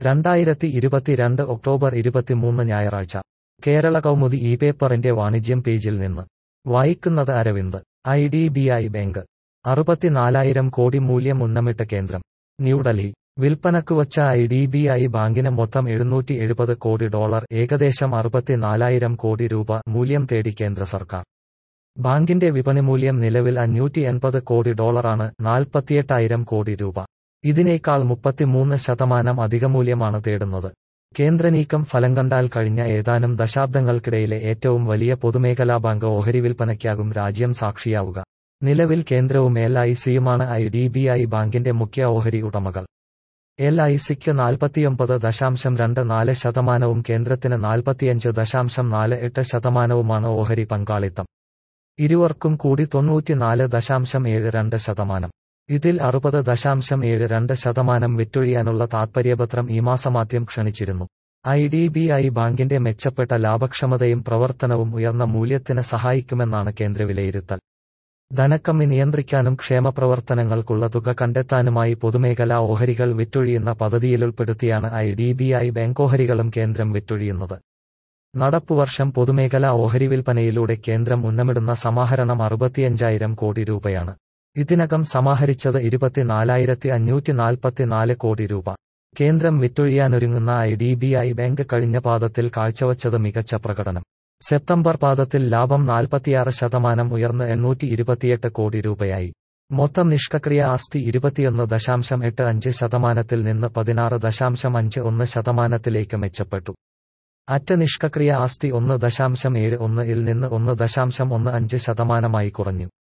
രണ്ടായിരത്തി ഇരുപത്തിരണ്ട് ഒക്ടോബർ ഇരുപത്തിമൂന്ന് ഞായറാഴ്ച കേരള കൗമുദി ഈ പേപ്പറിന്റെ വാണിജ്യം പേജിൽ നിന്ന് വായിക്കുന്നത് Aravind I D B I bank അറുപത്തിനാലായിരം കോടി മൂല്യം ഉന്നമിട്ട് കേന്ദ്രം ന്യൂഡൽഹി വിൽപ്പനക്ക് വച്ച ഐ ഡി ബി ഐ ബാങ്കിന് മൊത്തം എഴുന്നൂറ്റി എഴുപത് കോടി ഡോളർ ഏകദേശം അറുപത്തിനാലായിരം കോടി രൂപ മൂല്യം തേടി കേന്ദ്ര സർക്കാർ ബാങ്കിന്റെ വിപണി മൂല്യം നിലവിൽ അഞ്ഞൂറ്റി എൺപത് കോടി ഡോളറാണ് നാൽപ്പത്തിയെട്ടായിരം കോടി രൂപ ഇതിനേക്കാൾ മുപ്പത്തിമൂന്ന് ശതമാനം അധികമൂല്യമാണ് തേടുന്നത് കേന്ദ്ര നീക്കം ഫലം കണ്ടാൽ കഴിഞ്ഞ ഏതാനും ദശാബ്ദങ്ങൾക്കിടയിലെ ഏറ്റവും വലിയ പൊതുമേഖലാ ബാങ്ക് ഓഹരി വിൽപ്പനയ്ക്കാകും രാജ്യം സാക്ഷിയാവുക നിലവിൽ കേന്ദ്രവും എൽ ഐ സിയുമാണ് ഐ ഡി ബി ഐ ബാങ്കിന്റെ മുഖ്യ ഓഹരി ഉടമകൾ എൽ ഐ സിക്ക് നാൽപ്പത്തിയൊമ്പത് ദശാംശം രണ്ട് നാല് ശതമാനവും കേന്ദ്രത്തിന് നാൽപ്പത്തിയഞ്ച് ദശാംശം നാല് എട്ട് ശതമാനവുമാണ് ഓഹരി പങ്കാളിത്തം ഇരുവർക്കും കൂടി തൊണ്ണൂറ്റിനാല് ദശാംശം ഏഴ് രണ്ട് ശതമാനം ഇതിൽ അറുപത് ദശാംശം ഏഴ് രണ്ട് ശതമാനം വിറ്റൊഴിയാനുള്ള താത്പര്യപത്രം ഈ മാസമാദ്യം ക്ഷണിച്ചിരുന്നു ഐ ഡി ബി ഐ ബാങ്കിന്റെ മെച്ചപ്പെട്ട ലാഭക്ഷമതയും പ്രവർത്തനവും ഉയർന്ന മൂല്യത്തിന് സഹായിക്കുമെന്നാണ് കേന്ദ്ര വിലയിരുത്തൽ ധനക്കമ്മി നിയന്ത്രിക്കാനും ക്ഷേമപ്രവർത്തനങ്ങൾക്കുള്ള തുക കണ്ടെത്താനുമായി പൊതുമേഖലാ ഓഹരികൾ വിറ്റൊഴിയുന്ന പദ്ധതിയിലുൾപ്പെടുത്തിയാണ് I D B I bank ഓഹരികളും കേന്ദ്രം വിറ്റൊഴിയുന്നത് നടപ്പുവർഷം പൊതുമേഖലാ ഓഹരി വിൽപ്പനയിലൂടെ കേന്ദ്രം ഉന്നമിടുന്ന സമാഹരണം അറുപത്തിയഞ്ചായിരം കോടി രൂപയാണ് ഇതിനകം സമാഹരിച്ചത് ഇരുപത്തിനാലായിരത്തി അഞ്ഞൂറ്റി നാൽപ്പത്തിനാല് കോടി രൂപ കേന്ദ്രം വിറ്റൊഴിയാനൊരുങ്ങുന്ന I D B I bank കഴിഞ്ഞ പാദത്തിൽ കാഴ്ചവച്ചത് മികച്ച പ്രകടനം സെപ്റ്റംബർ പാദത്തിൽ ലാഭം നാൽപ്പത്തിയാറ് ശതമാനം ഉയർന്ന് എണ്ണൂറ്റി ഇരുപത്തിയെട്ട് കോടി രൂപയായി മൊത്തം നിഷ്ക്രിയ ആസ്തി ഇരുപത്തിയൊന്ന് ദശാംശം എട്ട് അഞ്ച് ശതമാനത്തിൽ നിന്ന് പതിനാറ് ദശാംശം അഞ്ച് ഒന്ന് ശതമാനത്തിലേക്ക് മെച്ചപ്പെട്ടു അറ്റ നിഷ്ക്രിയ ആസ്തി ഒന്ന് ദശാംശം ഏഴ് ഒന്ന് ഇൽ നിന്ന് ഒന്ന് ദശാംശം ഒന്ന് അഞ്ച് ശതമാനമായി കുറഞ്ഞു